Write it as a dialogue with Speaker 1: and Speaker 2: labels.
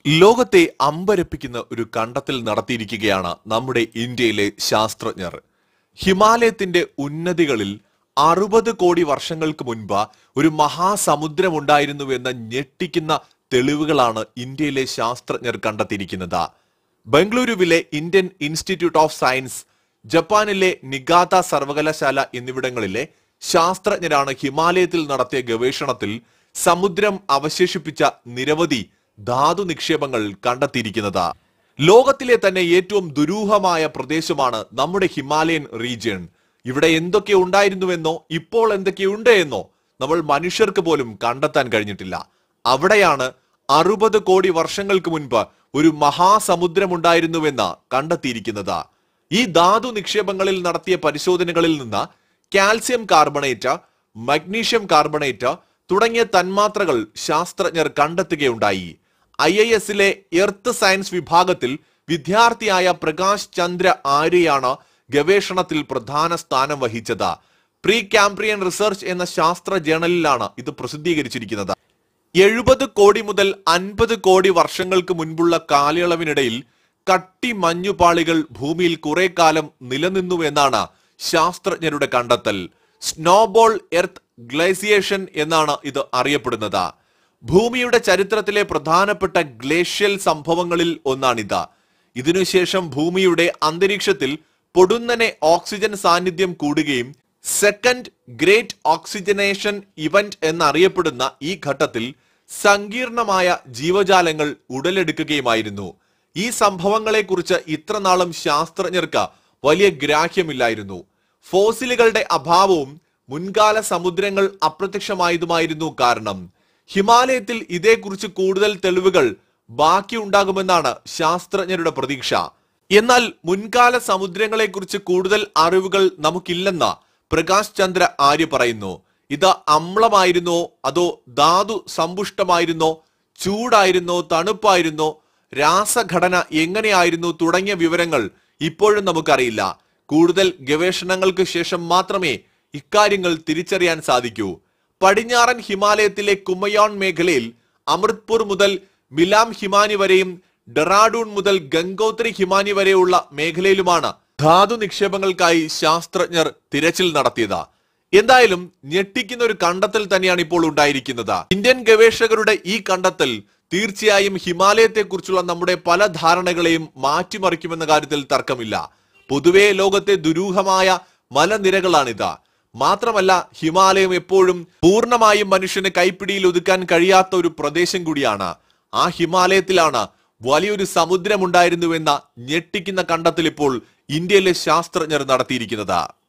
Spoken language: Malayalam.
Speaker 1: ലോകത്തെ അമ്പരപ്പിക്കുന്ന ഒരു കണ്ടെത്തൽ നടത്തിയിരിക്കുകയാണ് നമ്മുടെ ഇന്ത്യയിലെ ശാസ്ത്രജ്ഞർ ഹിമാലയത്തിന്റെ ഉന്നതികളിൽ അറുപത് കോടി വർഷങ്ങൾക്ക് മുൻപ് ഒരു മഹാസമുദ്രം ഉണ്ടായിരുന്നുവെന്ന ഞെട്ടിക്കുന്ന തെളിവുകളാണ് ഇന്ത്യയിലെ ശാസ്ത്രജ്ഞർ കണ്ടെത്തിയിരിക്കുന്നത് ബംഗളൂരുവിലെ ഇന്ത്യൻ ഇൻസ്റ്റിറ്റ്യൂട്ട് ഓഫ് സയൻസ് ജപ്പാനിലെ നിഗാത്ത സർവകലാശാല എന്നിവിടങ്ങളിലെ ശാസ്ത്രജ്ഞരാണ് ഹിമാലയത്തിൽ നടത്തിയ ഗവേഷണത്തിൽ സമുദ്രം അവശേഷിപ്പിച്ച നിരവധി ധാതു നിക്ഷേപങ്ങൾ കണ്ടെത്തിയിരിക്കുന്നത് ലോകത്തിലെ തന്നെ ഏറ്റവും ദുരൂഹമായ പ്രദേശമാണ് നമ്മുടെ ഹിമാലയൻ റീജിയൻ ഇവിടെ എന്തൊക്കെ ഉണ്ടായിരുന്നുവെന്നോ ഇപ്പോൾ എന്തൊക്കെയുണ്ട് എന്നോ നമ്മൾ മനുഷ്യർക്ക് പോലും കണ്ടെത്താൻ കഴിഞ്ഞിട്ടില്ല അവിടെയാണ് അറുപത് കോടി വർഷങ്ങൾക്ക് മുൻപ് ഒരു മഹാസമുദ്രമുണ്ടായിരുന്നുവെന്ന് കണ്ടെത്തിയിരിക്കുന്നത് ഈ ധാതു നിക്ഷേപങ്ങളിൽ നടത്തിയ പരിശോധനകളിൽ നിന്ന് കാൽസ്യം കാർബണേറ്റ് മഗ്നീഷ്യം കാർബണേറ്റ് തുടങ്ങിയ തന്മാത്രകൾ ശാസ്ത്രജ്ഞർ കണ്ടെത്തുകയുണ്ടായി ഐ ഐ എസിലെ എർത്ത് സയൻസ് വിഭാഗത്തിൽ വിദ്യാർത്ഥിയായ പ്രകാശ് ചന്ദ്ര ആര്യയാണ് ഗവേഷണത്തിൽ പ്രധാന സ്ഥാനം വഹിച്ചത് പ്രീ കാംബ്രിയൻ റിസർച്ച് എന്ന ശാസ്ത്ര ജേണലിലാണ് ഇത് പ്രസിദ്ധീകരിച്ചിരിക്കുന്നത് എഴുപത് കോടി മുതൽ അൻപത് കോടി വർഷങ്ങൾക്ക് മുൻപുള്ള കാലയളവിനിടയിൽ കട്ടി മഞ്ഞുപാളികൾ ഭൂമിയിൽ കുറെ കാലം നിലനിന്നു എന്നാണ് ശാസ്ത്രജ്ഞരുടെ കണ്ടെത്തൽ സ്നോബോൾ എർത്ത് ഗ്ലേസിയേഷൻ എന്നാണ് ഇത് അറിയപ്പെടുന്നത് ഭൂമിയുടെ ചരിത്രത്തിലെ പ്രധാനപ്പെട്ട ഗ്ലേഷ്യൽ സംഭവങ്ങളിൽ ഒന്നാണിത് ഇതിനുശേഷം ഭൂമിയുടെ അന്തരീക്ഷത്തിൽ പൊടുന്നനെ ഓക്സിജൻ സാന്നിധ്യം കൂടുകയും സെക്കൻഡ് ഗ്രേറ്റ് ഓക്സിജനേഷൻ ഇവന്റ് എന്നറിയപ്പെടുന്ന ഈ ഘട്ടത്തിൽ സങ്കീർണമായ ജീവജാലങ്ങൾ ഉടലെടുക്കുകയുമായിരുന്നു ഈ സംഭവങ്ങളെക്കുറിച്ച് ഇത്രനാളും ശാസ്ത്രജ്ഞർക്ക് വലിയ ഗ്രാഹ്യമില്ലായിരുന്നു ഫോസിലുകളുടെ അഭാവവും മുൻകാല സമുദ്രങ്ങൾ അപ്രത്യക്ഷമായതുമായിരുന്നു കാരണം ഹിമാലയത്തിൽ ഇതേക്കുറിച്ച് കൂടുതൽ തെളിവുകൾ ബാക്കിയുണ്ടാകുമെന്നാണ് ശാസ്ത്രജ്ഞരുടെ പ്രതീക്ഷ എന്നാൽ മുൻകാല സമുദ്രങ്ങളെക്കുറിച്ച് കൂടുതൽ അറിവുകൾ നമുക്കില്ലെന്ന് പ്രകാശ് ചന്ദ്ര ആര്യ പറയുന്നു ഇത് അമ്ലമായിരുന്നോ അതോ ധാതു സമ്പുഷ്ടമായിരുന്നോ ചൂടായിരുന്നോ തണുപ്പായിരുന്നോ രാസഘടന എങ്ങനെയായിരുന്നു തുടങ്ങിയ വിവരങ്ങൾ ഇപ്പോഴും നമുക്കറിയില്ല കൂടുതൽ ഗവേഷണങ്ങൾക്ക് ശേഷം മാത്രമേ ഇക്കാര്യങ്ങൾ തിരിച്ചറിയാൻ സാധിക്കൂ പടിഞ്ഞാറൻ ഹിമാലയത്തിലെ കുമയോൺ മേഖലയിൽ അമൃത്പൂർ മുതൽ മിലാം ഹിമാനി വരെയും ഡെറാഡൂൺ മുതൽ ഗംഗോത്രി ഹിമാനി വരെയുള്ള മേഖലയിലുമാണ് ധാതു നിക്ഷേപങ്ങൾക്കായി ശാസ്ത്രജ്ഞർ തിരച്ചിൽ നടത്തിയത് എന്തായാലും ഞെട്ടിക്കുന്ന ഒരു കണ്ടെത്തൽ തന്നെയാണ് ഇപ്പോൾ ഉണ്ടായിരിക്കുന്നത് ഇന്ത്യൻ ഗവേഷകരുടെ ഈ കണ്ടെത്തൽ തീർച്ചയായും ഹിമാലയത്തെക്കുറിച്ചുള്ള നമ്മുടെ പല ധാരണകളെയും മാറ്റിമറിക്കുമെന്ന കാര്യത്തിൽ തർക്കമില്ല പൊതുവെ ലോകത്തെ ദുരൂഹമായ മലനിരകളാണിത് മാത്രമല്ല ഹിമാലയം എപ്പോഴും പൂർണ്ണമായും മനുഷ്യന് കൈപ്പിടിയിൽ ഒതുക്കാൻ കഴിയാത്ത ഒരു പ്രദേശം കൂടിയാണ് ആ ഹിമാലയത്തിലാണ് വലിയൊരു സമുദ്രമുണ്ടായിരുന്നുവെന്ന ഞെട്ടിക്കുന്ന കണ്ടെത്തൽ ഇപ്പോൾ ഇന്ത്യയിലെ ശാസ്ത്രജ്ഞർ നടത്തിയിരിക്കുന്നത്